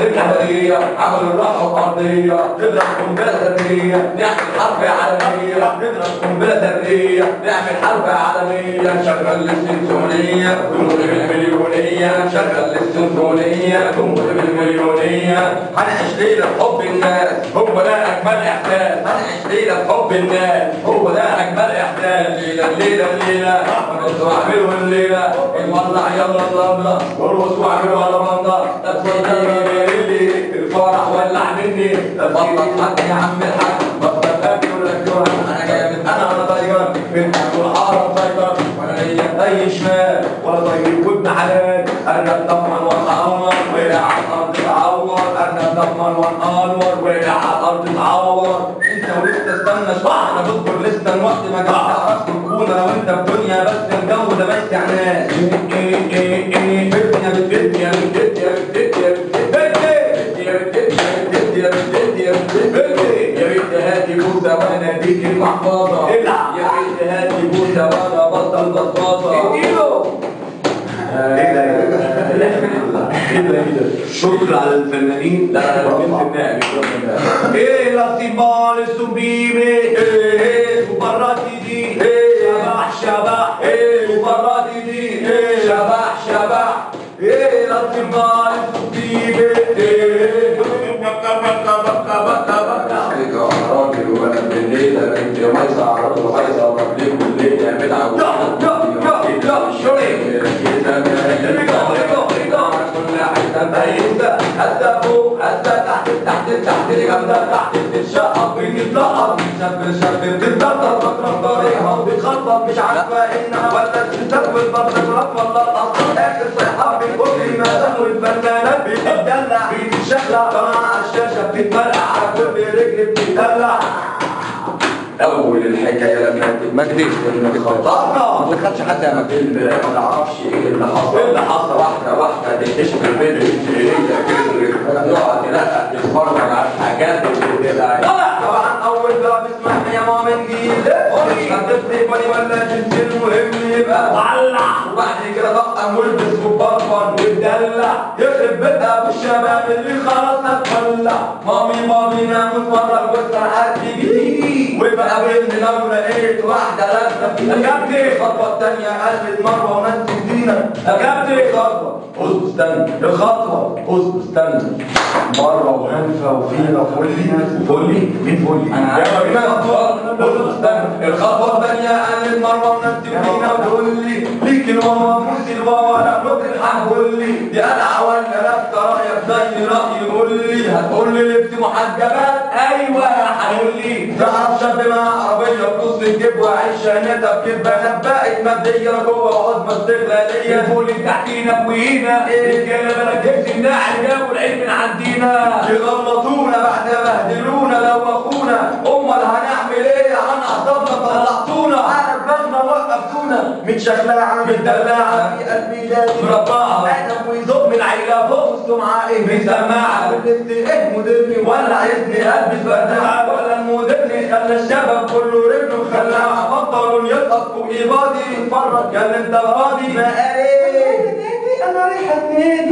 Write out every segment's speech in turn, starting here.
الحضارية عملوا الراحة الأرضية نضرب قنبلة ذرية نعمل حرب عالمية نضرب قنبلة ذرية نعمل حرب عالمية نشغل السيمفونية تنقل بالمليونية نشغل السيمفونية تنقل بالمليونية هنعيش ليلة حب الناس هو ده أجمل إحساس هنعيش ليلة حب الناس هو ده أجمل إحساس ليلة ليلة ليلة ونرقص واعملوا الليلة نولع يلا يلا ورقص واعملوا على بندا اللي الفرح ولع مني بطل حد يا عم الحاج بطل هادي ولا كيوان انا جامد انا انا طيار من كل حاره مسيطر ولا ليا اي شمال ولا طيب وابن حلال انا اتضمن واتعور وقع على الارض اتعور انا اتضمن وانور وقع على الارض اتعور انت ولسه استنى شويه انا بصبر لسه الوقت ما جاش تعرف تكون انا وانت في دنيا بس الجو ده بس يا ناس ايه ايه ايه بتدنيا بتدنيا بتدنيا بتدنيا بتدنيا يا ريت هاتي بوسه وانا اديك المحفظه يا ريت هاتي بوسه وانا بطل بطاطا اديله ايه ده ايه ده ايه ده ايه ده شكر على الفنانين لا لا لا بنت النائب ايه لاتيمال سبيبي ايه سوبراتي دي ايه شبح شبح ايه سوبراتي دي ايه شبح شبح ايه لاتيمال سبيبي ايه بكا بكا بكا بكا بكا راجل وانا بالليل بنت ميسة عرض وحيسة وقبلين بالليل يا بدعة يا يا يا شوري كل حتة باينة حتى فوق حتى تحت تحت تحت جامدة تحت بتتشقق بتتلقط شاب شاب بتتنطط بكره طريقها وبتخطط مش عارفة انها ولا تستقبل برضك رب والله الاصل اخر صيحة بتقول ما دام الفنانات بتتدلع بتتشقلع طالعة على الشاشة بتتمرقع على كل رجل بتتدلع اول الحكايه لما مجدي خطرنا ما دخلش حد يا مجدي ما تعرفش ايه اللي حصل ايه اللي حصل واحده واحده تكتشف الفيديو هي كده نقعد نلقى نتفرج على الحاجات اللي كده طبعا اول بقى بسمع يا ماما نجيب هتفرق بالي ولا جنس المهم يبقى ولع وبعد كده طقم والبس وبرفن وتدلع يخرب بيتها بالشباب اللي خلاص هتولع مامي مامي نام ونتفرج والساعات تيجي ويبقى قابلني لو لقيت واحدة لابسة أجابتي الخطوة التانية قلبت مرة وناس زينة أجابتي خطوة اصبر استنى الخطوة اصبر استنى مرة وهنفة وفينا وفولي فولي مين فولي؟ أنا يلا بينا خطوة اصبر استنى الخطوة التانية قلبت مرة وناس زينة وتقول لي ليك الواوا موسي الواوا لا ممكن هتقول لي دي قلعة ولا لابسة رأيك زي رأيي قول لي هتقول لي لبس محجبات أيوه هتقول لي تعرف شاب مع عربية بنص الجيب وعيش شهنتها بكيف بنات بقت مادية أنا جوه وعظمة استغلالية الفول اللي تحتينا فوقينا رجالة بلا جبس الناعل جابوا العيد من عندنا يغلطونا بعد بهدلونا لو اخونا امال هنعمل ايه عن اعصابنا طلعتونا على بالنا وقفتونا من شكلها من دلاعة في قلبي لازم مربعة ادم ويزق من العيلة فوق السمعة ايه مسماعة بالنسبة ايه مديرني ولا عايزني البس بداعة ولا المديرني خلى الشباب كله رجله خلاها بطلوا يسقط فوق ايبادي يتفرج كان انت راضي ما قال انا ريحة نادي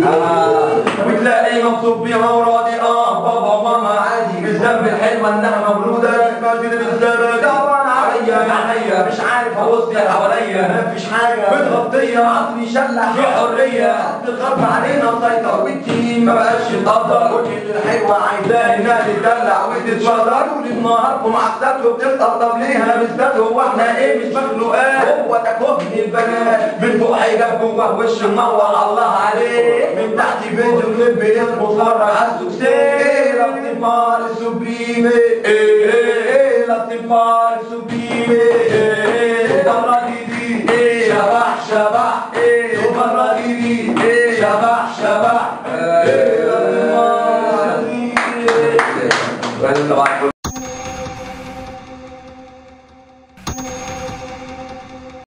وتلاقي مبسوط بيها وراضي اه بابا وماما عادي بالذنب الحلوة انها مولودة ماجد بالزبد طبعا عليا عينيا مش عارف ابص حواليا مفيش حاجة متغطية عصري شلح في حرية الغرب علينا مسيطر والتيم ما بقاش يتقدر كل الحلوة عايزاه انها تتدلع وتتشرر وللنهار معسكر وبتسأل طب ليه انا بالذات هو احنا ايه مش مخلوقات هو تكوهني البنات من فوق حجاب جوه وش منور الله عليه من تحت فيديو كليب اسمه اتفرج على السوكسيه ايه لطيف مال السوبيمي ايه ايه ايه لطيف مال السوبيمي ايه ايه مرة دي ايه شبح شبح ايه مرة دي ايه شبح شبح ايه لطيف مال السوبيمي